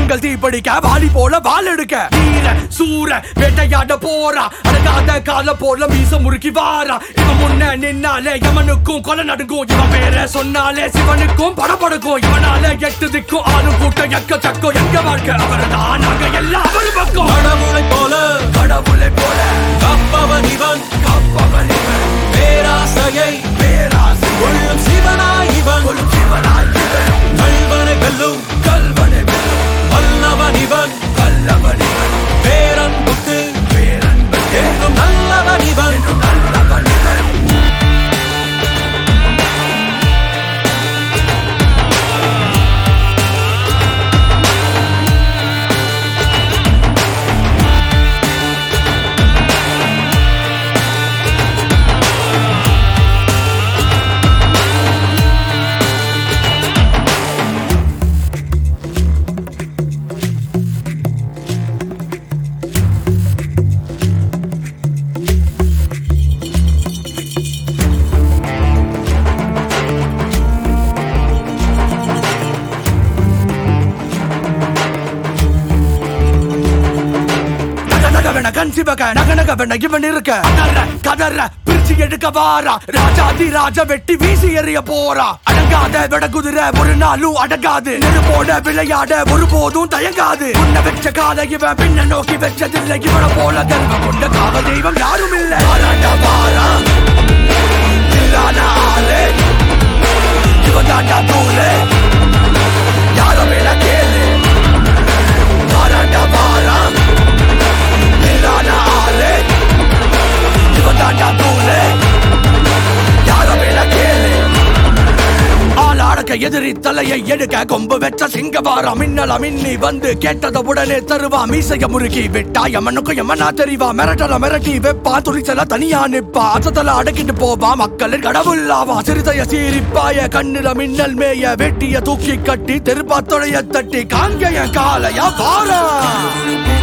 கண்கள் தீப்படிக்க வாலி போல வால் எடுக்க வீர சூர வேட்டையாட போறா அடங்காத கால போல மீச முறுக்கி வாரா இவன் முன்ன நின்னாலே யமனுக்கும் கொலை நடுங்கும் இவன் பேர சொன்னாலே சிவனுக்கும் படபடுக்கும் இவனால எட்டு திக்கும் ஆளும் கூட்டம் எக்க சக்கம் எங்க வாழ்க்கை அவர்தான் நாங்க எல்லாம் அவரு பக்கம் கடவுளை போல கடவுளை போல கப்பவன் இவன் கப்பவன் இவன் பேராசையை பேராசை கொள்ளும் சிவனாய் இவன் கொள்ளும் சிவனாய் இவன் கல்வனை வெல்லும் கல்வனை வெல்லும் வல்லவன் இவன் வல்லவன் இவன் பேரன்புக்கு பேரன்பு என்றும் நல்லவன் இவன் நல்லவன் இவன் நகநகவென கண் சிவக நகநகவென இவன் இருக்க கதற கதற பிரிச்சு எடுக்க வாரா ராஜாதி ராஜ வெட்டி வீசி எறிய போறா அடங்காத விட குதிரை ஒரு நாளும் அடங்காது நெருப்போட விளையாட ஒருபோதும் தயங்காது உன்ன வெச்ச கால இவன் பின்ன நோக்கி வெச்சதில்லை இவனை போல கர்வம் கொண்ட காவ தெய்வம் யாரும் இல்ல வாராண்டா வாரா இல்லாத ஆளு இவன் தாண்டா தூளு யாரும் இல்ல கேளு வாராண்டா வாரா இல்லாத ஆளு இவன் தாண்டா தூளு யாரும் இல்ல கேளு ஆள் அடக்க எதிரி தலையை எடுக்க கொம்பு வெச்ச சிங்கவாரா மின்னல மின்னி வந்து கேட்டத உடனே தருவா மீசைய முறுக்கி விட்டா எமனுக்கும் எமனா தெரிவா மிரட்டல மிரட்டி வெப்பா துணிச்சல தனியா நிப்பா அசத்தல அடக்கிட்டு போவா மக்களின் கடவுளாவா சிறுதைய சீரிப்பாய கண்ணில மின்னல் மேய வெட்டிய தூக்கி கட்டி தெருப்பா தொடைய தட்டி காங்கய காலையா வாரா